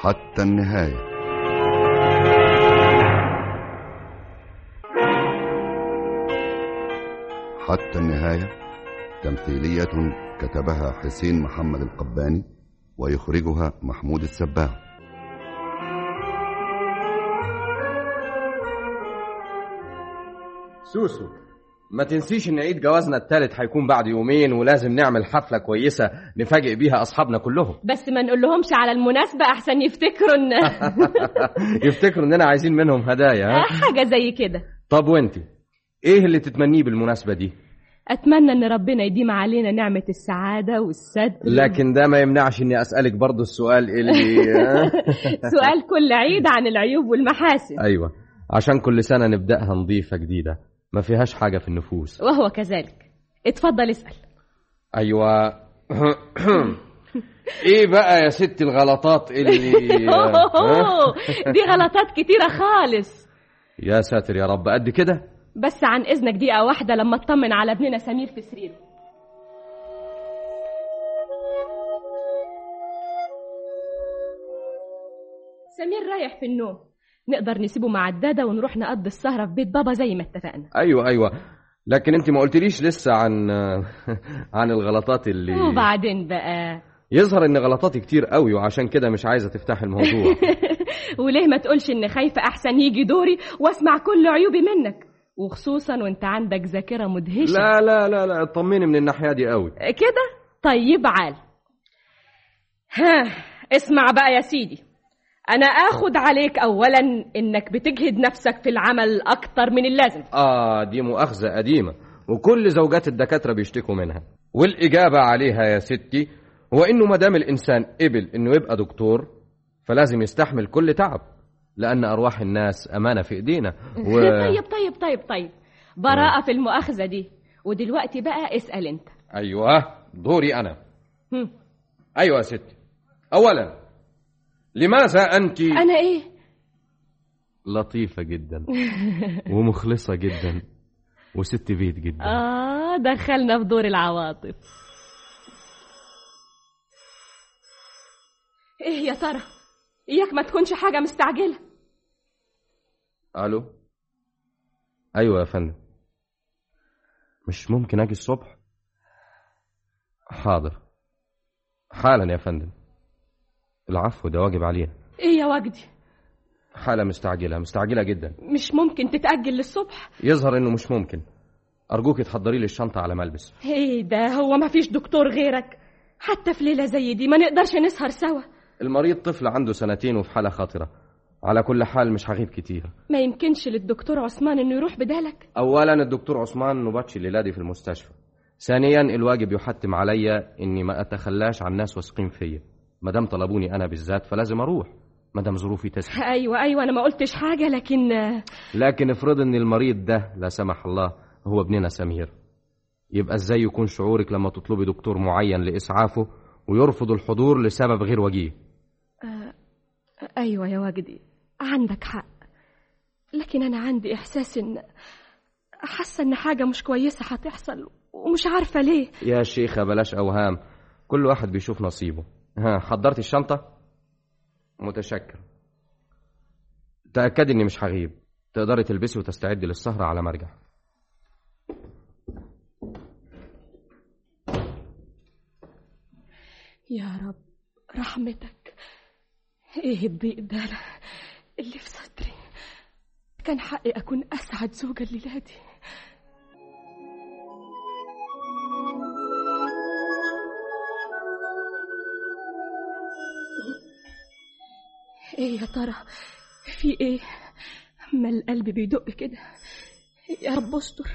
حتى النهاية حتى النهاية تمثيلية كتبها حسين محمد القباني ويخرجها محمود السباع سوسو ما تنسيش ان عيد جوازنا التالت هيكون بعد يومين ولازم نعمل حفلة كويسة نفاجئ بيها اصحابنا كلهم بس ما نقول لهمش على المناسبة أحسن يفتكروا إن يفتكروا اننا عايزين منهم هدايا ها؟ حاجة زي كده طب وانتي ايه اللي تتمنيه بالمناسبة دي أتمنى إن ربنا يديم علينا نعمة السعادة والستر لكن ده ما يمنعش اني اسألك برضو السؤال اللي ها؟ سؤال كل عيد عن العيوب والمحاسن ايوه عشان كل سنة نبدأها نظيفة جديدة ما فيهاش حاجة في النفوس وهو كذلك اتفضل اسأل ايوه ايه بقى يا ست الغلطات اللي ها؟ دي غلطات كتيرة خالص يا ساتر يا رب قد كده بس عن إذنك دقيقة واحدة لما اطمن على ابننا سمير في سريره سمير رايح في النوم نقدر نسيبه مع الدادة ونروح نقضي السهرة في بيت بابا زي ما اتفقنا ايوه ايوه لكن انت ما قلتليش لسه عن عن الغلطات اللي وبعدين بقى يظهر ان غلطاتي كتير قوي وعشان كده مش عايزه تفتح الموضوع وليه ما تقولش ان خايفة احسن يجي دوري واسمع كل عيوبي منك وخصوصا وانت عندك ذاكرة مدهشة لا لا لا لا اطمني من الناحيه دي قوي كده طيب عال ها اسمع بقى يا سيدي انا اخد عليك اولا انك بتجهد نفسك في العمل اكتر من اللازم اه دي مؤاخذه قديمه وكل زوجات الدكاتره بيشتكوا منها والاجابه عليها يا ستي هو انه ما دام الانسان قبل انه يبقى دكتور فلازم يستحمل كل تعب لان ارواح الناس امانه في ايدينا و... طيب طيب طيب طيب براءة في المؤاخذة دي ودلوقتي بقى اسأل انت ايوه دوري انا هم. ايوه يا ستي اولا لماذا انت انا ايه لطيفه جدا ومخلصه جدا وست بيت جدا اه دخلنا في دور العواطف ايه يا ترى اياك ما تكونش حاجة مستعجلة الو ايوه يا فندم مش ممكن اجي الصبح حاضر حالا يا فندم العفو ده واجب علينا ايه يا وجدي حالة مستعجلة مستعجلة جدا مش ممكن تتأجل للصبح يظهر انه مش ممكن ارجوك تحضري لي الشنطة على ملبس ايه ده هو ما فيش دكتور غيرك حتى في ليلة زي دي ما نقدرش نسهر سوا المريض طفل عنده سنتين وفي حالة خطرة على كل حال مش هغيب كتير ما يمكنش للدكتور عثمان انه يروح بدالك اولا الدكتور عثمان نبطش الليلة دي في المستشفى ثانيا الواجب يحتم عليا اني ما اتخلاش عن ناس واثقين فيا ما دام طلبوني انا بالذات فلازم اروح ما دام ظروفي تسمح ايوه ايوه انا ما قلتش حاجة لكن لكن افرض ان المريض ده لا سمح الله هو ابننا سمير يبقى ازاي يكون شعورك لما تطلبي دكتور معين لاسعافه ويرفض الحضور لسبب غير وجيه ايوه يا وجدي عندك حق لكن انا عندي احساس ان حاسه ان حاجه مش كويسه هتحصل ومش عارفه ليه يا شيخة بلاش اوهام كل واحد بيشوف نصيبه ها حضرتي الشنطة متشكر تأكدي اني مش هغيب تقدري تلبسي وتستعدي للسهرة على مرجع يا رب رحمتك ايه الضيق ده اللي في صدري كان حقي اكون اسعد زوجة الليله دي ايه يا ترى في ايه ما القلب بيدق كده يا رب استر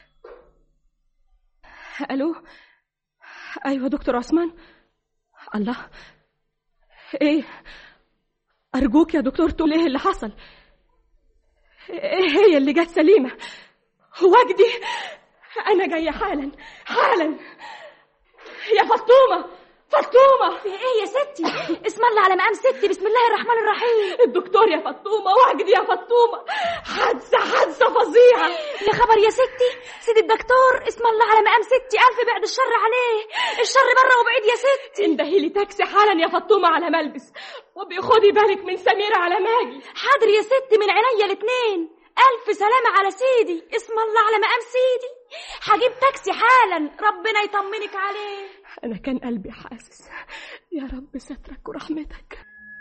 الو ايوه دكتور عثمان الله ايه ارجوك يا دكتور تقول ايه اللي حصل ايه هي اللي جت سليمه وجدي انا جايه حالا حالا يا فاطمه فطومة في ايه يا ستي اسم الله على مقام ستي بسم الله الرحمن الرحيم الدكتور يا فطومة وجدي يا فطومة حادثة حادثة فظيعة يا خبر يا ستي سيد الدكتور اسم الله على مقام ستي الف بعد الشر عليه الشر بره وبعيد يا ستي اندهي لي تاكسي حالا يا فطومة على ملبس وبخدي بالك من سميرة على ماجي حاضر يا ستي من عينيا الاتنين ألف سلامة على سيدي اسم الله على مقام سيدي هجيب تاكسي حالا ربنا يطمنك عليه أنا كان قلبي حاسس يا رب سترك ورحمتك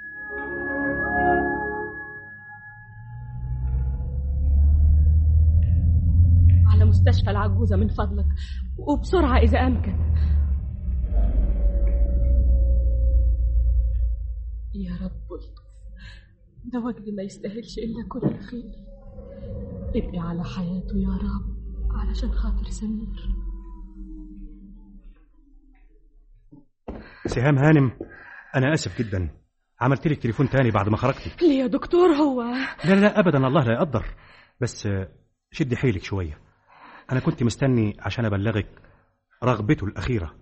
على مستشفى العجوزة من فضلك وبسرعة إذا أمكن يا رب الطف ده وجدي ما يستاهلش إلا كل خير ابقي على حياته يا رب علشان خاطر سمير سهام هانم انا اسف جدا عملت لك تليفون تاني بعد ما خرجتي ليه يا دكتور هو لا لا ابدا الله لا يقدر بس آه، شدي حيلك شويه انا كنت مستني عشان ابلغك رغبته الاخيره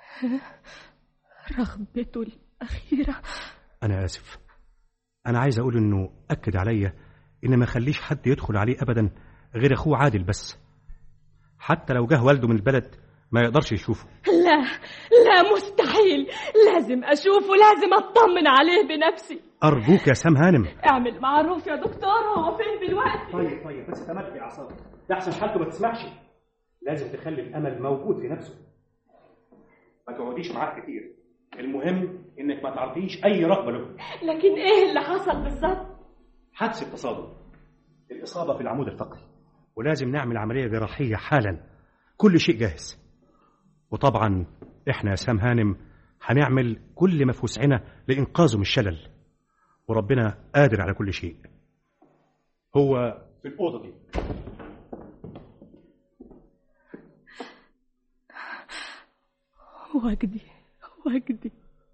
رغبته الأخيرة انا اسف انا عايز اقول انه اكد عليا ان ما خليش حد يدخل عليه ابدا غير اخوه عادل بس حتى لو جه والده من البلد ما يقدرش يشوفه لا لا مستحيل لازم أشوفه لازم أطمن عليه بنفسي ارجوك يا سام هانم اعمل معروف يا دكتور هو فين دلوقتي طيب طيب بس تملكي اعصابك ده احسن حالته ما تسمعش لازم تخلي الامل موجود في نفسه ما تقعديش معاه كتير المهم انك ما تعرضيش اي رغبه له لكن ايه اللي حصل بالظبط حدث التصادم الاصابه في العمود الفقري ولازم نعمل عمليه جراحيه حالا كل شيء جاهز وطبعا احنا يا سام هانم هنعمل كل ما في وسعنا لانقاذه من الشلل وربنا قادر على كل شيء هو في الاوضه دي وجدي وجدي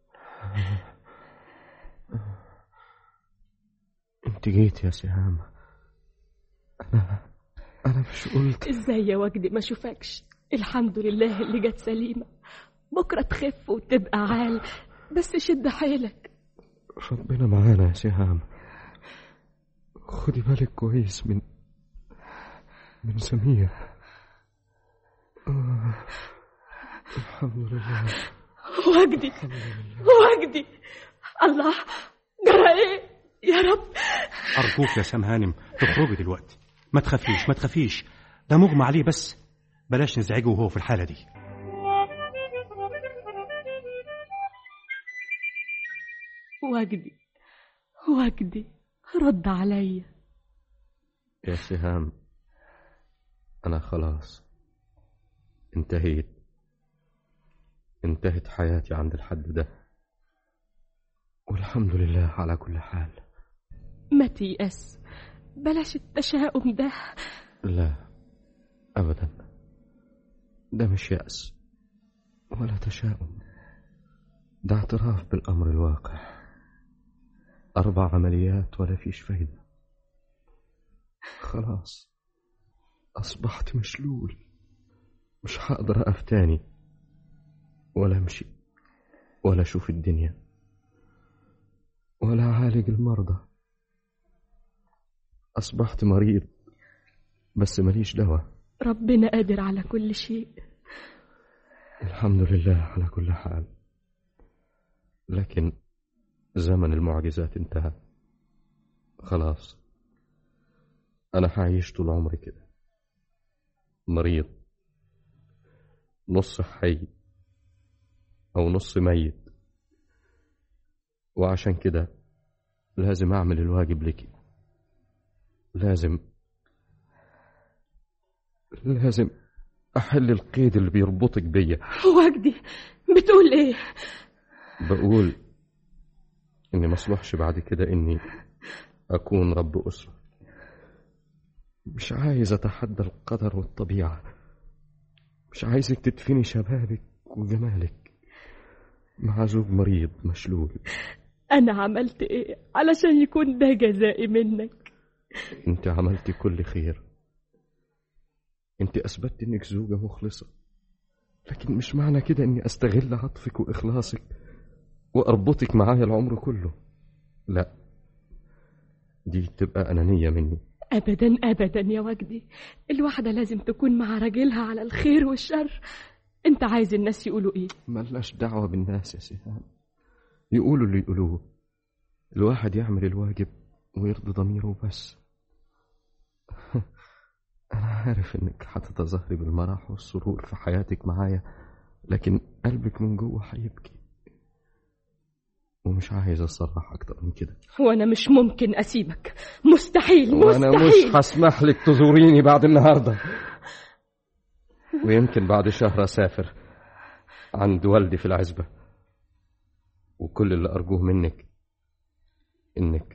انت جيت يا سهام انا انا مش قلت ازاي يا وجدي ما اشوفكش الحمد لله اللي جت سليمة بكرة تخف وتبقى عال بس شد حيلك ربنا معانا يا سهام خدي بالك كويس من من سمير آه. الحمد لله وجدي وجدي الله جرى ايه يا رب ارجوك يا سام هانم تخرجي دلوقتي ما تخافيش ما تخافيش ده مغمى عليه بس بلاش نزعجه وهو في الحاله دي وجدي وجدي رد عليا يا سهام انا خلاص انتهيت انتهت حياتي عند الحد ده والحمد لله على كل حال ما تيأس بلاش التشاؤم ده لا ابدا ده مش يأس ولا تشاؤم ده اعتراف بالامر الواقع اربع عمليات ولا فيش فايده خلاص اصبحت مشلول مش هقدر اقف تاني ولا امشي ولا اشوف الدنيا ولا اعالج المرضى اصبحت مريض بس ماليش دواء ربنا قادر على كل شيء الحمد لله على كل حال لكن زمن المعجزات انتهى خلاص أنا هعيش طول عمري كده مريض نص حي أو نص ميت وعشان كده لازم أعمل الواجب لك لازم لازم أحل القيد اللي بيربطك بيا وجدي بتقول ايه بقول إني مصلحش بعد كده إني أكون رب أسرة مش عايز أتحدى القدر والطبيعة مش عايزك تدفني شبابك وجمالك مع زوج مريض مشلول انا عملت ايه علشان يكون ده جزائي منك انت عملتي كل خير انت اثبتت انك زوجة مخلصة لكن مش معنى كده اني استغل عطفك واخلاصك واربطك معايا العمر كله لا دي تبقى انانيه مني ابدا ابدا يا وجدي الواحده لازم تكون مع راجلها على الخير والشر انت عايز الناس يقولوا ايه ملناش دعوه بالناس يا سهام يقولوا اللي يقولوه الواحد يعمل الواجب ويرضي ضميره بس أنا عارف إنك هتتظاهري بالمرح والسرور في حياتك معايا لكن قلبك من جوه هيبكي ومش عايز أصرح أكتر من كده وانا مش ممكن اسيبك مستحيل وأنا مستحيل مش هسمح لك تزوريني بعد النهاردة ويمكن بعد شهر أسافر عند والدي في العزبة وكل اللي أرجوه منك إنك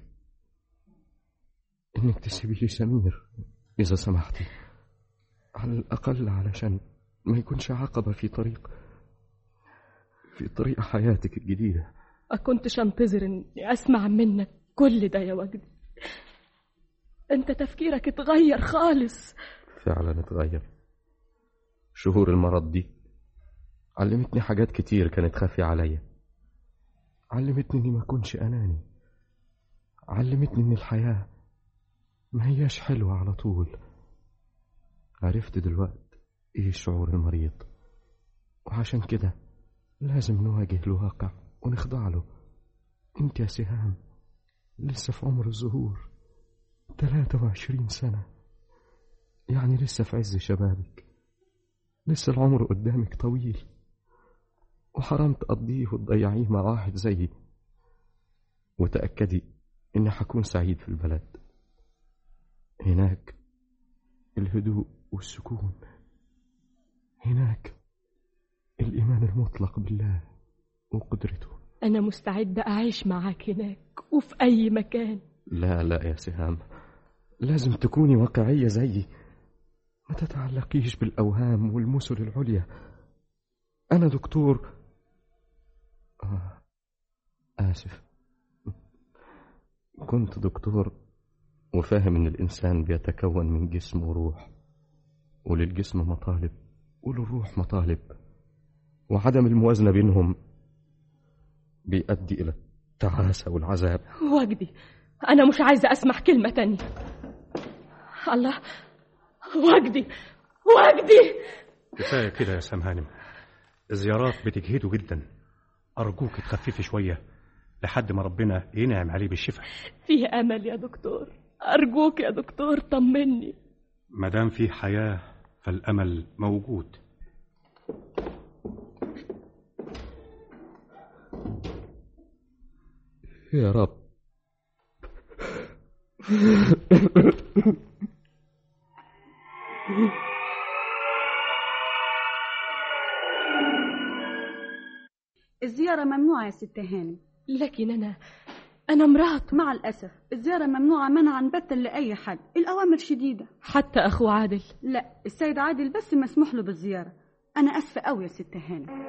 إنك تسيبي لي سمير إذا سمحتي على الأقل علشان ما يكونش عقبة في طريق في طريق حياتك الجديدة ما كنتش انتظر اني اسمع منك كل ده يا وجدي انت تفكيرك اتغير خالص فعلا اتغير شهور المرض دي علمتني حاجات كتير كانت خافية عليا علمتني اني ما اكونش اناني علمتني ان الحياة ما هياش حلوة على طول عرفت دلوقت ايه شعور المريض وعشان كده لازم نواجه الواقع ونخضع له انت يا سهام لسه في عمر الزهور 23 سنة يعني لسه في عز شبابك لسه العمر قدامك طويل وحرام تقضيه وتضيعيه مع واحد زيي وتأكدي إني حكون سعيد في البلد هناك الهدوء والسكون هناك الإيمان المطلق بالله وقدرته انا مستعده اعيش معاك هناك وفي اي مكان لا لا يا سهام لازم تكوني واقعية زيي ما تتعلقيش بالأوهام والمثل العليا أنا دكتور آه. آسف كنت دكتور وفاهم إن الإنسان بيتكون من جسم وروح وللجسم مطالب وللروح مطالب وعدم الموازنة بينهم بيؤدي إلى التعاسة والعذاب وجدي انا مش عايزه اسمع كلمه تانية الله وجدي وجدي كفايه كده يا سام هانم الزيارات بتجهده جدا ارجوك تخففي شويه لحد ما ربنا ينعم عليه بالشفاء فيه امل يا دكتور ارجوك يا دكتور طمني ما دام في حياه فالامل موجود يا رب الزيارة ممنوعة يا ست هانم لكن انا انا مراته مع الأسف الزيارة ممنوعة منعا باتا لأي حد الأوامر شديدة حتى اخو عادل لا السيد عادل بس مسموح له بالزيارة أنا أسفة أوي يا ست هانم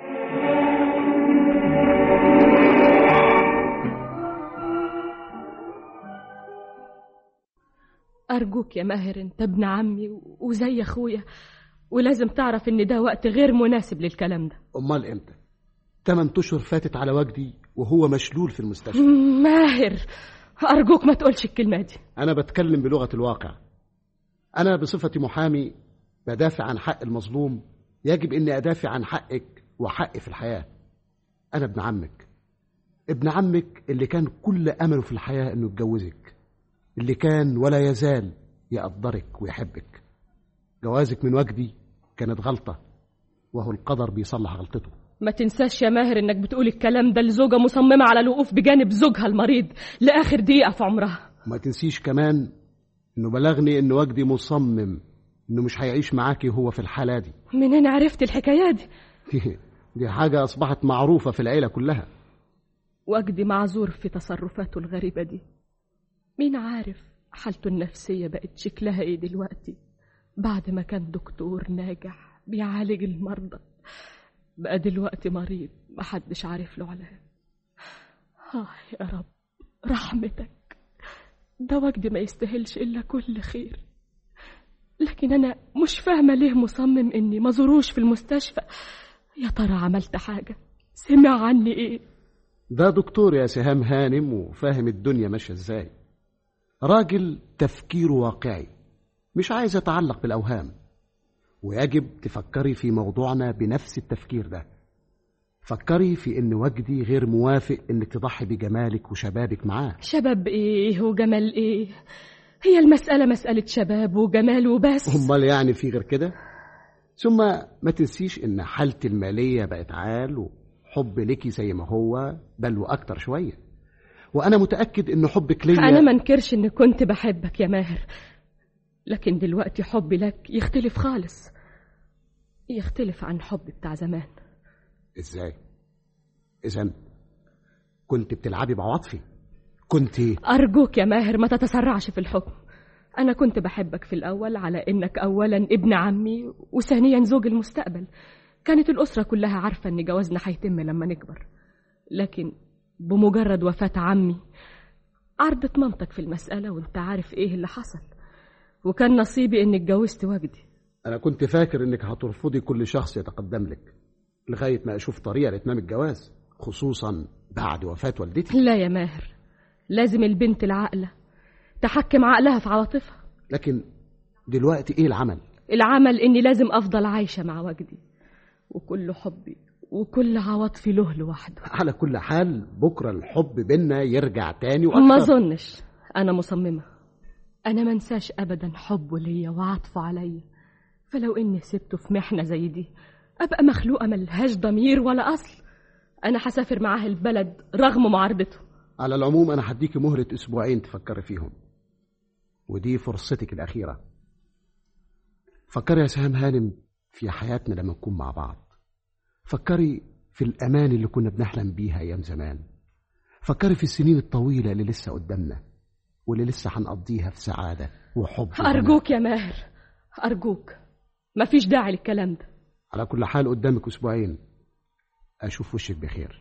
ارجوك يا ماهر انت ابن عمي و- وزي اخويا ولازم تعرف ان ده وقت غير مناسب للكلام ده امال امتى تمن اشهر فاتت على وجدي وهو مشلول في المستشفى ماهر ارجوك ما تقولش الكلمه دي انا بتكلم بلغه الواقع انا بصفتي محامي بدافع عن حق المظلوم يجب اني ادافع عن حقك وحقي في الحياه انا ابن عمك ابن عمك اللي كان كل امله في الحياه انه يتجوزك اللي كان ولا يزال يقدرك ويحبك جوازك من وجدي كانت غلطه وهو القدر بيصلح غلطته ما تنساش يا ماهر انك بتقول الكلام ده لزوجة مصممة على الوقوف بجانب زوجها المريض لآخر دقيقة في عمرها وما تنسيش كمان انه بلغني ان وجدي مصمم انه مش هيعيش معاكي وهو في الحاله دي منين عرفت الحكاية دي دي, دي حاجه اصبحت معروفه في العيله كلها وجدي معذور في تصرفاته الغريبة دي مين عارف حالته النفسية بقت شكلها ايه دلوقتي بعد ما كان دكتور ناجح بيعالج المرضى بقى دلوقتي مريض محدش عارف له علاج آه يا رب رحمتك ده وجدي ما يستاهلش إلا كل خير لكن أنا مش فاهمة ليه مصمم إني ما زوروش في المستشفى يا ترى عملت حاجة سمع عني إيه ده دكتور يا سهام هانم وفاهم الدنيا ماشية ازاي راجل تفكيره واقعي مش عايز يتعلق بالأوهام ويجب تفكري في موضوعنا بنفس التفكير ده فكري في ان وجدي غير موافق انك تضحي بجمالك وشبابك معاه شباب إيه وجمال إيه هي المسألة مسألة شباب وجمال وبس امال يعني في غير كده ثم ما تنسيش ان حالتي الماليه بقت عال وحب ليكي زي ما هو بل واكتر شويه وانا متاكد ان حبك ليا أنا ما انكرش إني كنت بحبك يا ماهر لكن دلوقتي حبي لك يختلف خالص يختلف عن حبي بتاع زمان ازاي اذا كنت بتلعبي بعواطفي كنت أرجوك يا ماهر ما تتسرعش في الحكم أنا كنت بحبك في الأول على إنك أولا ابن عمي وثانيا زوج المستقبل كانت الأسرة كلها عارفة إن جوازنا هيتم لما نكبر لكن بمجرد وفاة عمي عرضت مامتك في المسألة وانت عارف ايه اللي حصل وكان نصيبي اني اتجوزت وجدي انا كنت فاكر انك هترفضي كل شخص يتقدم لك لغايه ما اشوف طريقه لاتمام الجواز خصوصا بعد وفاه والدتي لا يا ماهر لازم البنت العاقلة تحكم عقلها في عواطفها لكن دلوقتي ايه العمل العمل اني لازم افضل عايشة مع وجدي وكل حبي وكل عواطفي له لوحده على كل حال بكره الحب بينا يرجع تاني واكتر ما اظنش انا مصممة انا ما انساش ابدا حبه ليا وعطفه عليا فلو اني سبته في محنة زي دي ابقى مخلوقة ملهاش ضمير ولا اصل انا هسافر معاه البلد رغم معارضته على العموم انا هديكي مهله اسبوعين تفكري فيهم ودي فرصتك الاخيره فكري يا سهام هانم في حياتنا لما نكون مع بعض فكري في الامان اللي كنا بنحلم بيها ايام زمان فكري في السنين الطويله اللي لسه قدامنا واللي لسه هنقضيها في سعاده وحب وهنا. ارجوك يا ماهر ارجوك مفيش داعي للكلام ده على كل حال قدامك اسبوعين اشوف وشك بخير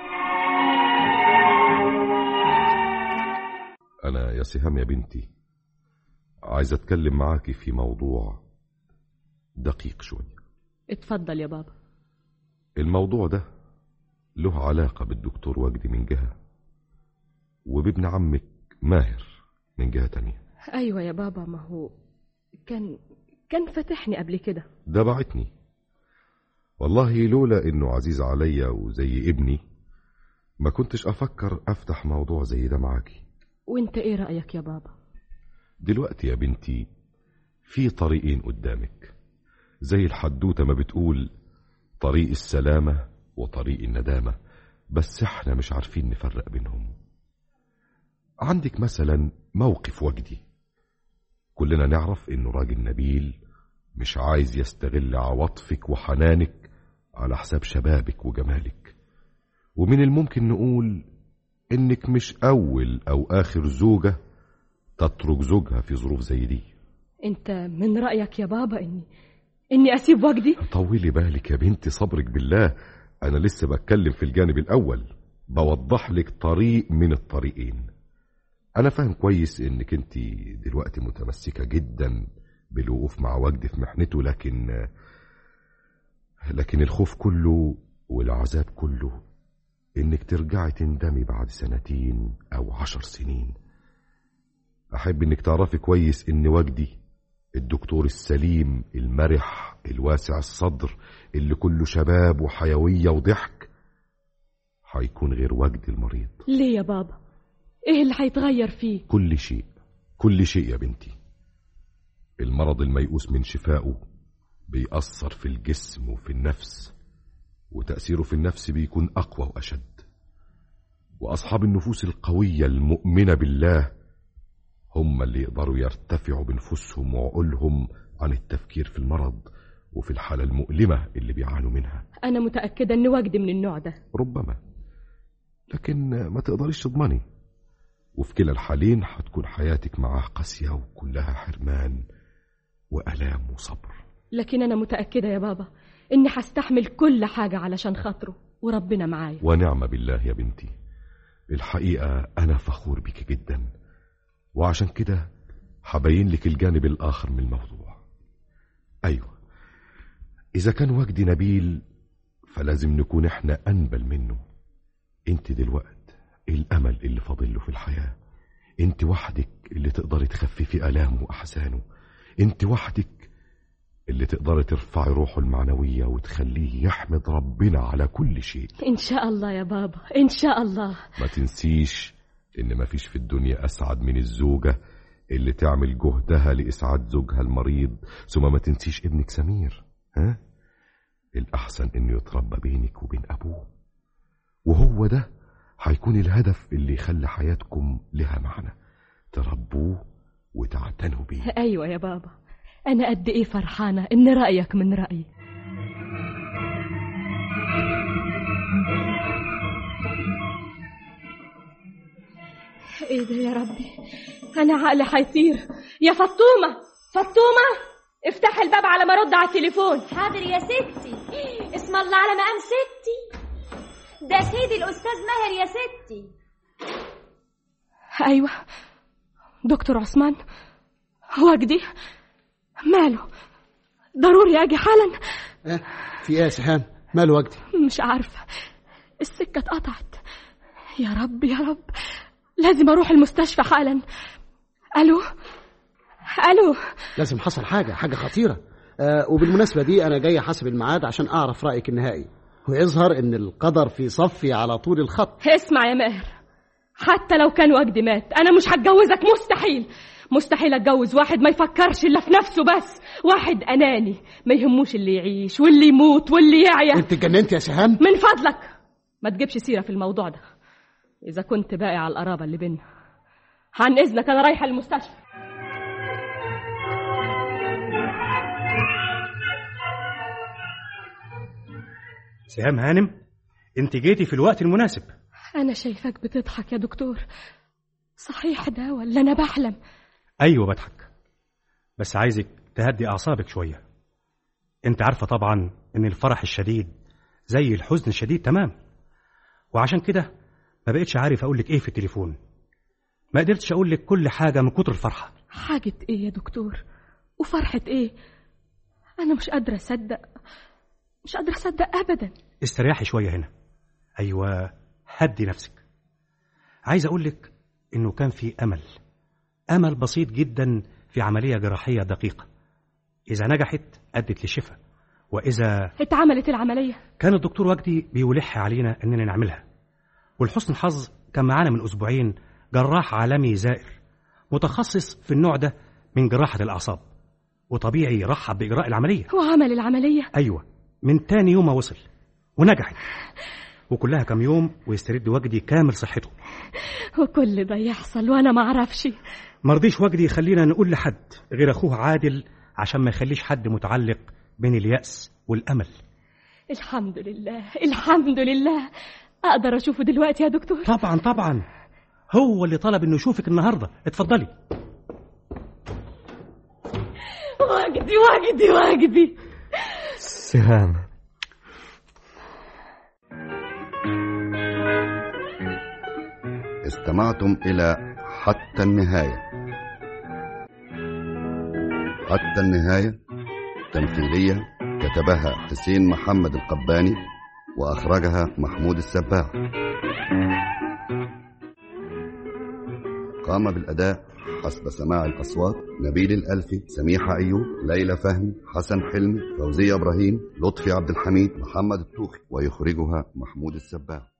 أنا يا سهام يا بنتي عايز أتكلم معاكي في موضوع دقيق شوية اتفضل يا بابا الموضوع ده له علاقة بالدكتور وجدي من جهة وبابن عمك ماهر من جهة تانية ايوه يا بابا ما هو كان كان فاتحني قبل كده ده بعتني والله لولا إنه عزيز عليا وزي ابني ما كنتش أفكر أفتح موضوع زي ده معاكي وانت ايه رايك يا بابا دلوقتي يا بنتي في طريقين قدامك زي الحدوتة ما بتقول طريق السلامة وطريق الندامة بس احنا مش عارفين نفرق بينهم عندك مثلا موقف وجدي كلنا نعرف انه راجل نبيل مش عايز يستغل عواطفك وحنانك على حساب شبابك وجمالك ومن الممكن نقول انك مش اول او اخر زوجة تترك زوجها في ظروف زي دي انت من رايك يا بابا اني اني اسيب وجدي طولي بالك يا بنتي صبرك بالله انا لسه بتكلم في الجانب الاول بوضح لك طريق من الطريقين انا فاهم كويس انك انت دلوقتي متمسكة جدا بالوقوف مع وجدي في محنته لكن لكن الخوف كله والعذاب كله انك ترجعي تندمي بعد سنتين او عشر سنين احب انك تعرفي كويس ان وجدي الدكتور السليم المرح الواسع الصدر اللي كله شباب وحيوية وضحك هيكون غير وجدي المريض ليه يا بابا ايه اللي هيتغير فيه كل شيء كل شيء يا بنتي المرض الميؤوس من شفائه بيأثر في الجسم وفي النفس وتأثيره في النفس بيكون أقوى وأشد وأصحاب النفوس القوية المؤمنة بالله هم اللي يقدروا يرتفعوا بنفوسهم وعقولهم عن التفكير في المرض وفي الحالة المؤلمة اللي بيعانوا منها انا متاكده ان وجدي من النوع ده ربما لكن ما تقدريش تضمني وفي كلا الحالين هتكون حياتك معاه قاسية وكلها حرمان وألام وصبر لكن انا متاكده يا بابا اني هستحمل كل حاجه علشان خاطره وربنا معايا ونعم بالله يا بنتي الحقيقة أنا فخور بك جدا وعشان كده هبين لك الجانب الآخر من الموضوع أيوة إذا كان وجدي نبيل فلازم نكون احنا أنبل منه انت دلوقت الأمل اللي فاضل له في الحياة انت وحدك اللي تقدري تخففي آلامه وأحزانه انت وحدك اللي تقدري ترفعي روحه المعنوية وتخليه يحمد ربنا على كل شيء إن شاء الله يا بابا إن شاء الله ما تنسيش إن مفيش في الدنيا أسعد من الزوجة اللي تعمل جهدها لإسعاد زوجها المريض ثم ما تنسيش ابنك سمير ها؟ الأحسن إنه يتربى بينك وبين أبوه وهو ده هيكون الهدف اللي يخلي حياتكم لها معنى تربوه وتعتنوا بيه أيوة يا بابا أنا قد إيه فرحانة إن رأيك من رأيي إيه ده يا ربي أنا عقلي هيطير يا فطومة فطومة افتح الباب على ما ارد على التليفون حاضر يا ستي اسم الله على مقام ستي ده سيدي الأستاذ ماهر يا ستي أيوة دكتور عثمان وجدي ماله ضروري أجي حالا اه في ايه يا سهام ماله وجدي مش عارفة السكة اتقطعت يا رب يا رب لازم أروح المستشفى حالا ألو ألو لازم حصل حاجة حاجة خطيرة آه وبالمناسبة دي أنا جاي حسب الميعاد عشان أعرف رأيك النهائي ويظهر إن القدر في صفي على طول الخط اسمع يا ماهر حتى لو كان وجدي مات أنا مش هتجوزك مستحيل مستحيل اتجوز واحد ما يفكرش الا في نفسه بس واحد اناني ما يهموش اللي يعيش واللي يموت واللي يعيا انت اتجننت يا سهام من فضلك ما تجيبش سيره في الموضوع ده اذا كنت باقي على القرابه اللي بينا عن اذنك انا رايحه المستشفى سهام هانم انت جيتي في الوقت المناسب انا شايفك بتضحك يا دكتور صحيح ده ولا انا بحلم ايوه بضحك بس عايزك تهدي اعصابك شويه انت عارفه طبعا ان الفرح الشديد زي الحزن الشديد تمام وعشان كده ما بقتش عارف اقول لك ايه في التليفون ما قدرتش اقول لك كل حاجه من كتر الفرحه حاجه ايه يا دكتور وفرحه ايه انا مش قادره اصدق مش قادره اصدق ابدا استريحي شويه هنا ايوه هدي نفسك عايز اقول لك انه كان في امل امل بسيط جدا في عمليه جراحيه دقيقه اذا نجحت ادت للشفاء واذا اتعملت العمليه كان الدكتور وجدي بيلح علينا اننا نعملها ولحسن الحظ كان معانا من اسبوعين جراح عالمي زائر متخصص في النوع ده من جراحه الاعصاب وطبيعي رحب باجراء العمليه وعمل العمليه ايوه من تاني يوم ما وصل ونجحت وكلها كم يوم ويسترد وجدي كامل صحته وكل ده يحصل وانا ما اعرفش مرضيش وجدي يخلينا نقول لحد غير اخوه عادل عشان ما يخليش حد متعلق بين اليأس والأمل الحمد لله الحمد لله اقدر اشوفه دلوقتي يا دكتور طبعا طبعا هو اللي طلب انه يشوفك النهارده اتفضلي وجدي وجدي وجدي سهام استمعتم إلى حتى النهاية حتى النهاية تمثيلية كتبها حسين محمد القباني وأخرجها محمود السباع قام بالأداء حسب سماع الأصوات نبيل الألفي سميحة أيوب ليلى فهمي حسن حلمي فوزية إبراهيم لطفي عبد الحميد محمد الطوخي ويخرجها محمود السباع